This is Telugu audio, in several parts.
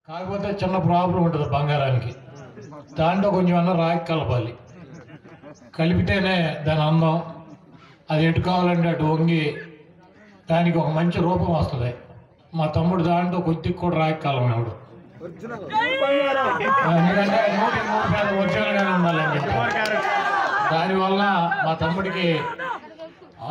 కాకపోతే చిన్న ప్రాబ్లం ఉంటుంది బంగారానికి దాంట్లో కొంచెం అన్న రాగి కలపాలి కలిపితేనే దాని అందం అది ఎటు కావాలంటే అటు వంగి దానికి ఒక మంచి రూపం వస్తుంది మా తమ్ముడు దాంట్లో కొద్దిగా కూడా రాగి కలమన్నాడు ఎందుకంటే నూటి నూరు శాతం ఒరిజినల్గానే ఉండాలని చెప్పి దానివల్ల మా తమ్ముడికి ఆ,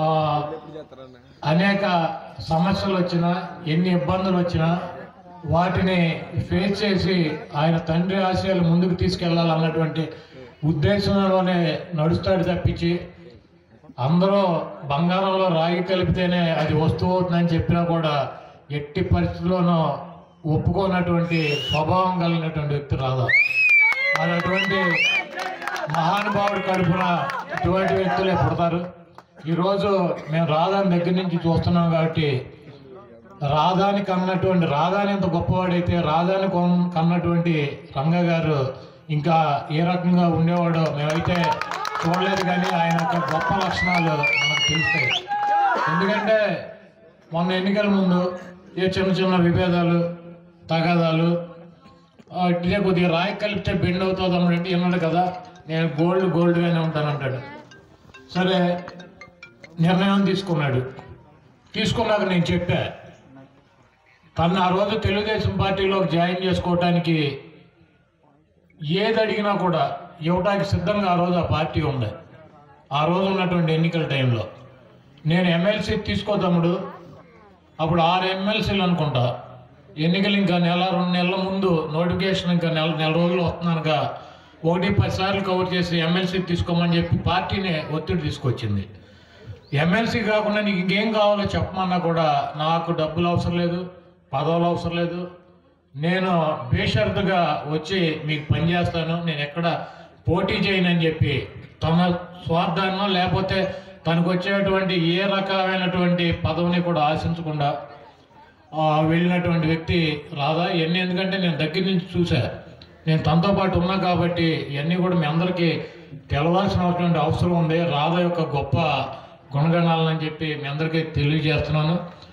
అనేక సమస్యలు వచ్చినా ఎన్ని ఇబ్బందులు వచ్చినా వాటిని ఫేస్ చేసి ఆయన తండ్రి ఆశయాలు ముందుకు తీసుకెళ్లాలన్నటువంటి ఉద్దేశంలోనే నడుస్తాడు తప్పించి అందరూ బంగారంలో రాగి కలిపితేనే అది వస్తువు అవుతుందని చెప్పినా కూడా ఎట్టి పరిస్థితుల్లోనూ ఒప్పుకోనటువంటి స్వభావం కలిగినటువంటి వ్యక్తి రాదా మరి అటువంటి మహానుభావుడి కడుపున ఇటువంటి వ్యక్తులే పుడతారు ఈరోజు మేము రాధాని దగ్గర నుంచి చూస్తున్నాం కాబట్టి రాధాని కన్నటువంటి రాధాని ఎంత గొప్పవాడైతే రాధాని కొన్- కన్నటువంటి రంగ గారు ఇంకా ఏ రకంగా ఉండేవాడో మేమైతే చూడలేదు కానీ ఆయన యొక్క గొప్ప లక్షణాలు మనకు తెలుస్తాయి ఎందుకంటే మొన్న ఎన్నికల ముందు ఏ చిన్న చిన్న విభేదాలు తగాదాలు ఆ, ఇదే కొద్దిగా రాయి కలిపితే బెండ్ అవుతుంది అన్నట్టు విన్నాడు కదా నేను గోల్డ్ గోల్డ్గానే ఉంటానంటాడు సరే నిర్ణయం తీసుకున్నాడు తీసుకున్నాక నేను చెప్పా తను ఆ రోజు తెలుగుదేశం పార్టీలో జాయిన్ చేసుకోవటానికి ఏది అడిగినా కూడా ఇవ్వటానికి సిద్ధంగా ఆ రోజు ఆ పార్టీ ఉంది ఆ రోజు ఉన్నటువంటి ఎన్నికల టైంలో నేను ఎమ్మెల్సీ తీసుకో తమ్ముడు అప్పుడు ఆరు ఎమ్మెల్సీలు అనుకుంటా ఎన్నికలు ఇంకా నెల రెండు నెలల ముందు నోటిఫికేషన్ ఇంకా నెల నెల రోజులు వస్తున్నానుగా ఒకటి పది సార్లు కవర్ చేసి ఎమ్మెల్సీ తీసుకోమని చెప్పి పార్టీనే ఒత్తిడి తీసుకొచ్చింది ఎమ్మెల్సీ కాకుండా నీకు ఇంకేం కావాలో చెప్పమన్నా కూడా నాకు డబ్బులు అవసరం లేదు పదవులు అవసరం లేదు నేను బేషరతుగా వచ్చి మీకు పనిచేస్తాను నేను ఎక్కడ పోటీ చేయనని చెప్పి తన స్వార్థాన్నో లేకపోతే తనకు వచ్చేటువంటి ఏ రకమైనటువంటి పదవిని కూడా ఆశించకుండా ఆ, వెళ్ళినటువంటి వ్యక్తి రాదా ఇవన్నీ ఎందుకంటే నేను దగ్గర నుంచి చూసా నేను తనతో పాటు ఉన్నా కాబట్టి ఇవన్నీ కూడా మీ అందరికీ తెలవాల్సినటువంటి అవసరం ఉంది రాధ యొక్క గొప్ప గుణగణాలని చెప్పి మీ అందరికీ తెలియజేస్తున్నాను